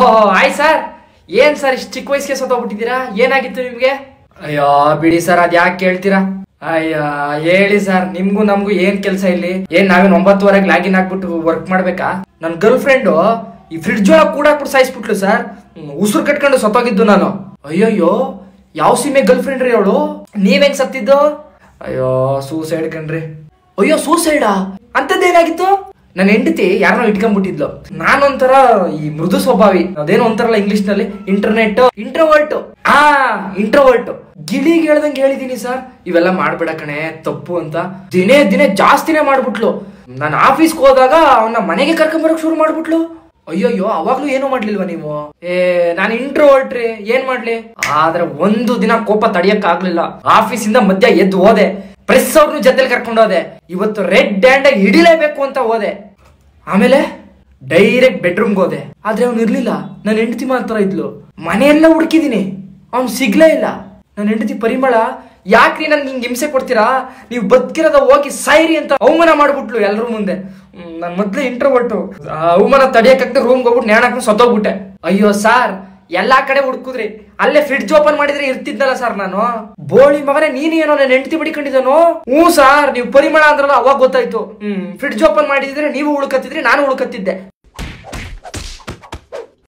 ಓಹೋ ಆಯ್ ಸರ್ ಏನ್ ಸರ್ ಇಷ್ಟು ಚಿಕ್ಕ ವಯಸ್ಸಿಗೆ ಸತ್ತೋಗ್ಬಿಟ್ಟಿದ್ದೀರಾ ಏನಾಗಿತ್ತು ನಿಮ್ಗೆ ಅಯ್ಯೋ ಬಿಡಿ ಸರ್ ಅದ್ ಯಾಕೆ ಕೇಳ್ತೀರಾ ಅಯ್ಯ ಹೇಳಿ ಸರ್ ನಿಮ್ಗೂ ನಮ್ಗೂ ಏನ್ ಕೆಲ್ಸ ಇಲ್ಲಿ ಏನ್ ನಾವೇನ್ ಒಂಬತ್ತುವರೆಗೆ ಲಾಗಿನ್ ಆಗ್ಬಿಟ್ಟು ವರ್ಕ್ ಮಾಡ್ಬೇಕಾ ನನ್ ಗರ್ಲ್ ಫ್ರೆಂಡು ಈ ಫ್ರಿಡ್ಜ್ ಒಳಗ್ ಕೂಡ ಹಾಕ್ಬಿಟ್ಟು ಸಾಯಿಸ್ಬಿಟ್ಲು ಸರ್ ಉಸಿರು ಕಟ್ಕೊಂಡು ಸತ್ತೋಗಿದ್ದು ನಾನು ಅಯ್ಯೋಯ್ಯೋ ಯಾವ ಸೀಮೆ ಗರ್ಲ್ ಫ್ರೆಂಡ್ ರೀ ಅವಳು ನೀವ್ ಸತ್ತಿದ್ದು ಅಯ್ಯೋ ಸೂಸೈಡ್ ಕಣ್ರಿ ಅಯ್ಯೋ ಸೂಸೈಡಾ ಅಂತದ್ದೇನಾಗಿತ್ತು ನನ್ನ ಹೆಂಡತಿ ಯಾರನ್ನೋ ಇಟ್ಕೊಂಡ್ಬಿಟ್ಟಿದ್ಲು ನಾನೊಂಥರ ಈ ಮೃದು ಸ್ವಭಾವಿ ಅದೇನೋ ಒಂಥರಲ್ಲ ಇಂಗ್ಲಿಷ್ ನಲ್ಲಿ ಇಂಟರ್ನೆಟ್ ಇಂಟ್ರೋವರ್ಟ್ ಆ ಇಂಟ್ರೋವರ್ಟ್ ಗಿಳಿಗೆ ಹೇಳ್ದಂಗೆ ಹೇಳಿದೀನಿ ಸರ್ ಇವೆಲ್ಲ ಮಾಡ್ಬೇಡ ಕಣೆ ತಪ್ಪು ಅಂತ ದಿನೇ ದಿನೇ ಜಾಸ್ತಿನೇ ಮಾಡ್ಬಿಟ್ಲು ನಾನು ಆಫೀಸ್ಗೆ ಹೋದಾಗ ಅವನ್ನ ಮನೆಗೆ ಕರ್ಕೊಂಬರಕ್ ಶುರು ಮಾಡ್ಬಿಟ್ಲು ಅಯ್ಯೋಯ್ಯೋ ಅವಾಗ್ಲೂ ಏನು ಮಾಡ್ಲಿಲ್ವಾ ನೀವು ಏ ನಾನು ಇಂಟ್ರೋವರ್ಟ್ ರೀ ಏನ್ ಮಾಡ್ಲಿ ಆದ್ರೆ ಒಂದು ದಿನ ಕೋಪ ತಡಿಯಕ್ ಆಗ್ಲಿಲ್ಲ ಆಫೀಸಿಂದ ಮಧ್ಯ ಎದ್ದು ಹೋದೆ ಪ್ರೆಸ್ ಅವ್ರನ್ನ ಜೊತೆಲಿ ಕರ್ಕೊಂಡು ಹೋದೆ ಇವತ್ತು ರೆಡ್ ಹ್ಯಾಂಡ್ ಆಗಿ ಹಿಡಿಲೇಬೇಕು ಅಂತ ಹೋದೆ ಆಮೇಲೆ ಡೈರೆಕ್ಟ್ ಬೆಡ್ರೂಮ್ಗೆ ಹೋದೆ ಆದ್ರೆ ಅವ್ನು ಇರ್ಲಿಲ್ಲ ನನ್ನ ಹೆಂಡತಿ ಮಾತ್ರ ಇದ್ಲು ಮನೆಯೆಲ್ಲ ಹುಡುಕಿದೀನಿ ಅವ್ನು ಸಿಗ್ಲೇ ಇಲ್ಲ ನನ್ನ ಹೆಂಡತಿ ಪರಿಮಳ ಯಾಕ್ರಿ ನನ್ಗೆ ಹಿಂಗ್ ಹಿಂಸೆ ಕೊಡ್ತೀರಾ ನೀವು ಬದುಕಿರೋದ ಹೋಗಿ ಸಾಯಿರಿ ಅಂತ ಅವಮಾನ ಮಾಡ್ಬಿಟ್ಲು ಎಲ್ರ ಮುಂದೆ ನಾನು ಮೊದ್ಲೇ ಇಂಟ್ರೋವರ್ಟು ಅವಮಾನ ತಡಿಯಕ್ಕಾಗ್ದೆ ರೂಮ್ಗೆ ಹೋಗ್ಬಿಟ್ಟು ನೇಣ ಹಾಕೊಂಡು ಸತ್ತೋಗ್ಬಿಟ್ಟೆ ಅಯ್ಯೋ ಸಾರ್ ಎಲ್ಲಾ ಕಡೆ ಹುಡುಕುದ್ರಿ ಅಲ್ಲೇ ಫ್ರಿಡ್ಜ್ ಓಪನ್ ಮಾಡಿದ್ರೆ ಇರ್ತಿದ್ನಲ್ಲ ಸರ್ ನಾನು ಬೋಳಿ ಮಗನೇ ನೀನು ಏನೋ ನನ್ನ ಹೆಂಡತಿ ಬಡಿಕೊಂಡಿದ್ದಾನು ಹ್ಞೂ ಸಾರ್ ನೀವು ಪರಿಮಳ ಅಂದ್ರಲ್ಲ ಅವಾಗ ಗೊತ್ತಾಯ್ತು ಹ್ಮ್ ಫ್ರಿಡ್ಜ್ ಓಪನ್ ಮಾಡಿದ್ರೆ ನೀವು ಉಳ್ಕತ್ತಿದ್ರಿ ನಾನು ಉಳ್ಕತ್ತಿದ್ದೆ